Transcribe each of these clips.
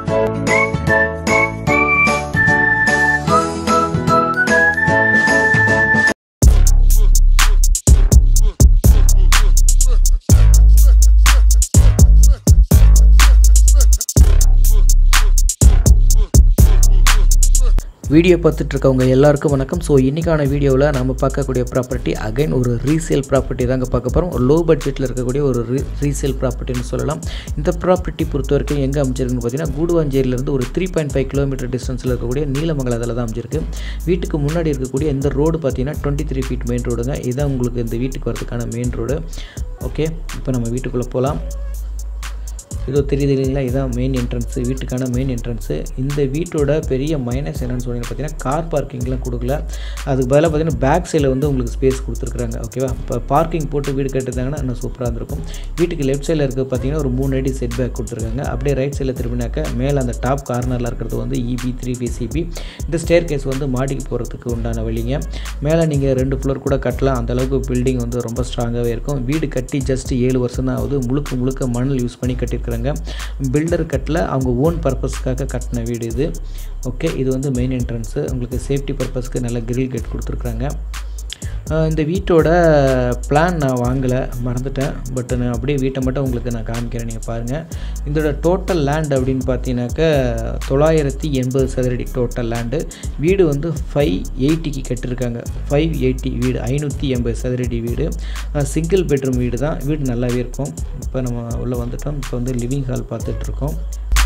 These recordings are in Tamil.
வீடியோ பார்த்துட்டு இருக்கவங்க எல்லாருக்கும் வணக்கம் ஸோ இன்றைக்கான வீடியோவில் நம்ம பார்க்கக்கூடிய ப்ராப்பர்ட்டி அகைன் ஒரு ரீசேல் ப்ராப்பர்ட்டி தாங்க பார்க்க போகிறோம் ஒரு லோ பட்ஜெட்டில் இருக்கக்கூடிய ஒரு ரீ ரீசேல் ப்ராப்பர்ட்டின்னு சொல்லலாம் இந்த ப்ராப்பர்ட்டி பொறுத்த வரைக்கும் எங்கே அமைச்சிருக்குன்னு பார்த்தீங்கன்னா கூடுவாஞ்சேரியிலேருந்து ஒரு த்ரீ பாயிண்ட் ஃபைவ் கிலோமீட்டர் டிஸ்டன்ஸில் இருக்கக்கூடிய நீலமங்கலத்தில் தான் அமைச்சிருக்கு வீட்டுக்கு முன்னாடி இருக்கக்கூடிய இந்த ரோடு பார்த்தீங்கன்னா டுவெண்ட்டி த்ரீ ஃபீட் மெயின் ரோடுங்க இதான் உங்களுக்கு இந்த வீட்டுக்கு வரதுக்கான மெயின் ரோடு ஓகே இப்போ நம்ம வீட்டுக்குள்ளே போகலாம் இதோ தெரியுது இல்லைங்களா இதான் மெயின் என்ட்ரன்ஸு வீட்டுக்கான மெயின் என்ட்ரன்ஸு இந்த வீட்டோட பெரிய மைனஸ் என்னன்னு சொன்னீங்கன்னா பார்த்தீங்கன்னா கார் பார்க்கிங்லாம் கொடுக்கல அதுக்கு பதிலாக பார்த்தீங்கன்னா பேக் சைடில் வந்து உங்களுக்கு ஸ்பேஸ் கொடுத்துருக்குறாங்க ஓகேவா இப்போ பார்க்கிங் போட்டு வீடு கட்டிருந்தாங்கன்னா இன்னும் சூப்பராக இருந்திருக்கும் வீட்டுக்கு லெஃப்ட் சைடில் இருக்க பார்த்தீங்கன்னா ஒரு மூணு அடி செட் பேக் கொடுத்துருக்காங்க அப்படியே ரைட் சைடில் திரும்பினாக்க மேலே அந்த டாப் கார்னரில் இருக்கிறது வந்து இபி த்ரீ பிசிபி இந்த ஸ்டேர் கேஸ் வந்து மாடிக்கு போகிறதுக்கு உண்டான வழிங்க மேலே நீங்கள் ரெண்டு ஃப்ளோர் கூட கட்டலாம் அந்த அளவுக்கு பில்டிங் வந்து ரொம்ப ஸ்ட்ராங்காகவே இருக்கும் வீடு கட்டி ஜஸ்ட் ஏழு வருஷம் தான் ஆகுது முழுக்க முழுக்க மணல் யூஸ் பண்ணி கட்டியிருக்கிறாங்க பில்டர் கட்டில் அவங்க ஓன் பர்பஸ்க்காக கட்டின வீடு இது ஓகே இது வந்து மெயின் என்ட்ரன்ஸு உங்களுக்கு சேஃப்டி பர்பஸ்க்கு நல்ல கிரில் கேட் கொடுத்துருக்குறாங்க அஹ் இந்த வீட்டோட பிளான் நான் வாங்கலை மறந்துட்டேன் பட் நான் அப்படியே வீட்டை மட்டும் உங்களுக்கு நான் காமிக்கிறேன் நீங்கள் பாருங்கள் இதோட டோட்டல் லேண்ட் அப்படின்னு பார்த்தீங்கன்னாக்க தொள்ளாயிரத்தி எண்பது சதுரடி டோட்டல் லேண்டு வீடு வந்து ஃபைவ் எயிட்டிக்கு கட்டியிருக்காங்க ஃபைவ் எயிட்டி வீடு ஐநூற்றி எண்பது சதுரடி வீடு சிங்கிள் பெட்ரூம் வீடு தான் வீடு நல்லாவே இருக்கும் இப்போ நம்ம உள்ளே வந்துட்டோம் இப்போ வந்து லிவிங் ஹால் பார்த்துட்ருக்கோம்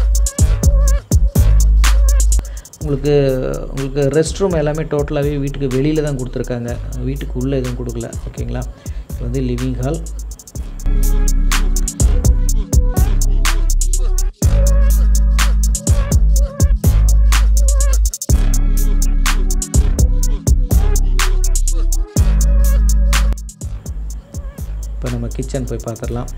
உங்களுக்கு உங்களுக்கு ரெஸ்ட் ரூம் எல்லாமே டோட்டலாகவே வீட்டுக்கு வெளியில் தான் கொடுத்துருக்காங்க வீட்டுக்கு உள்ளே எதுவும் கொடுக்கல ஓகேங்களா இது வந்து லிவிங் ஹால் இப்போ நம்ம கிச்சன் போய் பார்த்துடலாம்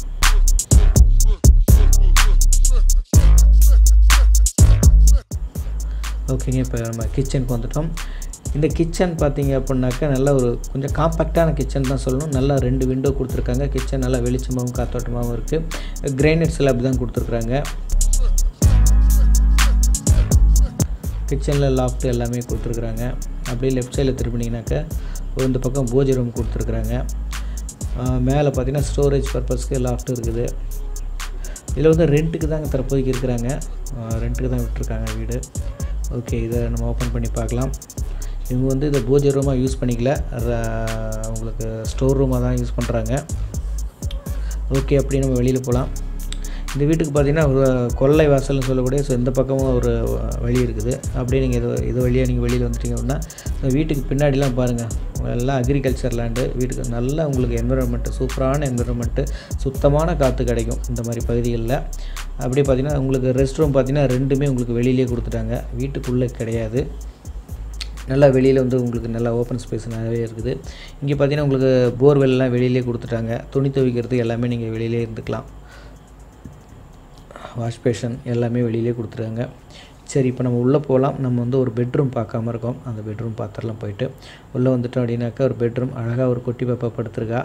ஓகேங்க இப்போ நம்ம கிச்சனுக்கு வந்துட்டோம் இந்த கிச்சன் பார்த்தீங்க அப்படின்னாக்கா நல்ல ஒரு கொஞ்சம் காம்பேக்டான கிச்சன் தான் சொல்லணும் நல்லா ரெண்டு விண்டோ கொடுத்துருக்காங்க கிச்சன் நல்லா வெளிச்சமாகவும் காத்தோட்டமாகவும் இருக்குது கிரைனைட் ஸ்லாப் தான் கொடுத்துருக்குறாங்க கிச்சனில் லாஃப்ட் எல்லாமே கொடுத்துருக்குறாங்க அப்படியே லெஃப்ட் சைடில் திரும்பினீங்கனாக்கா இந்த பக்கம் பூஜை ரூம் கொடுத்துருக்குறாங்க மேலே பார்த்தீங்கன்னா ஸ்டோரேஜ் பர்பஸ்க்கு லாஃப்ட் இருக்குது இதில் வந்து ரெண்ட்டுக்கு தாங்க தற்போதைக்கு இருக்கிறாங்க ரெண்ட்டுக்கு தான் விட்டுருக்காங்க வீடு ஓகே இதை நம்ம ஓப்பன் பண்ணி பார்க்கலாம் இவங்க வந்து இதை பூஜை ரூமாக யூஸ் பண்ணிக்கல ர- உங்களுக்கு ஸ்டோர் ரூமாக தான் யூஸ் பண்ணுறாங்க ஓகே அப்படி நம்ம வெளியில் போகலாம் இந்த வீட்டுக்கு பார்த்தீங்கன்னா ஒரு கொல்லை வாசல்னு சொல்லக்கூடிய ஸோ இந்த பக்கமும் ஒரு வழி இருக்குது அப்படியே நீங்கள் இது இது வழியாக நீங்கள் வெளியில் வந்துட்டீங்க அப்படின்னா இந்த வீட்டுக்கு பின்னாடிலாம் பாருங்கள் எல்லாம் அக்ரிகல்ச்சர் லேண்டு வீட்டுக்கு நல்லா உங்களுக்கு என்விரான்மெண்ட்டு சூப்பரான என்விரான்மெண்ட்டு சுத்தமான காற்று கிடைக்கும் இந்த மாதிரி பகுதிகளில் அப்படியே பார்த்தீங்கன்னா உங்களுக்கு ரெஸ்ட் ரூம் பார்த்தீங்கன்னா ரெண்டுமே உங்களுக்கு வெளியிலே கொடுத்துட்டாங்க வீட்டுக்குள்ளே கிடையாது நல்லா வெளியில் வந்து உங்களுக்கு நல்லா ஓப்பன் ஸ்பேஸ் நிறையவே இருக்குது இங்கே பார்த்தீங்கன்னா உங்களுக்கு போர்வெல்லாம் வெளியிலே கொடுத்துட்டாங்க துணி துவைக்கிறது எல்லாமே நீங்கள் வெளியிலே இருந்துக்கலாம் வாஷ் பேஷன் எல்லாமே வெளியிலே கொடுத்துருக்காங்க சரி இப்போ நம்ம உள்ளே போகலாம் நம்ம வந்து ஒரு பெட்ரூம் பார்க்காம இருக்கோம் அந்த பெட்ரூம் பார்த்துடலாம் போயிட்டு உள்ளே வந்துட்டோம் அப்படின்னாக்கா ஒரு பெட்ரூம் அழகாக ஒரு குட்டி பாப்பா படுத்துருக்கா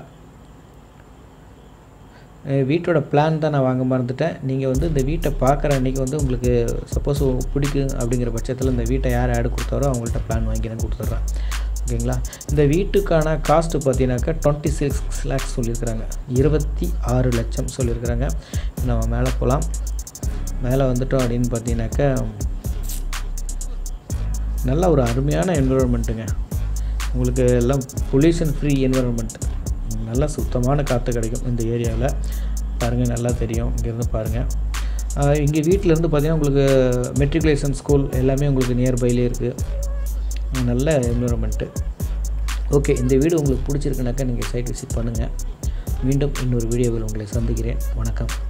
அஹ் வீட்டோட பிளான் தான் நான் வாங்க மறந்துட்டேன் நீங்கள் வந்து இந்த வீட்டை பார்க்குற அன்றைக்கி வந்து உங்களுக்கு சப்போஸ் பிடிக்கும் அப்படிங்கிற பட்சத்தில் இந்த வீட்டை யார் ஆடு கொடுத்தாரோ அவங்கள்ட்ட பிளான் வாங்கி நான் கொடுத்துட்றேன் ஓகேங்களா இந்த வீட்டுக்கான காஸ்ட்டு பார்த்தீங்கன்னாக்கா டுவெண்ட்டி சிக்ஸ் லேக்ஸ் சொல்லியிருக்கிறாங்க இருபத்தி ஆறு லட்சம் சொல்லியிருக்கிறாங்க நம்ம மேலே போகலாம் மேலே வந்துட்டோம் அப்படின்னு பார்த்தீங்கன்னாக்கா நல்ல ஒரு அருமையான என்விரான்மெண்ட்டுங்க உங்களுக்கு எல்லாம் பொல்யூஷன் ஃப்ரீ என்விரான்மெண்ட் நல்லா சுத்தமான காற்று கிடைக்கும் இந்த ஏரியாவில் பாருங்கள் நல்லா தெரியும் இங்கேருந்து பாருங்கள் இங்கே வீட்டிலேருந்து பார்த்தீங்கன்னா உங்களுக்கு மெட்ரிகுலேஷன் ஸ்கூல் எல்லாமே உங்களுக்கு நியர்பைலே இருக்குது நல்ல என்விரான்மெண்ட்டு ஓகே இந்த வீடு உங்களுக்கு பிடிச்சிருக்குனாக்கா நீங்கள் சைட் விசிட் பண்ணுங்கள் மீண்டும் இன்னொரு வீடியோவில் உங்களை சந்திக்கிறேன் வணக்கம்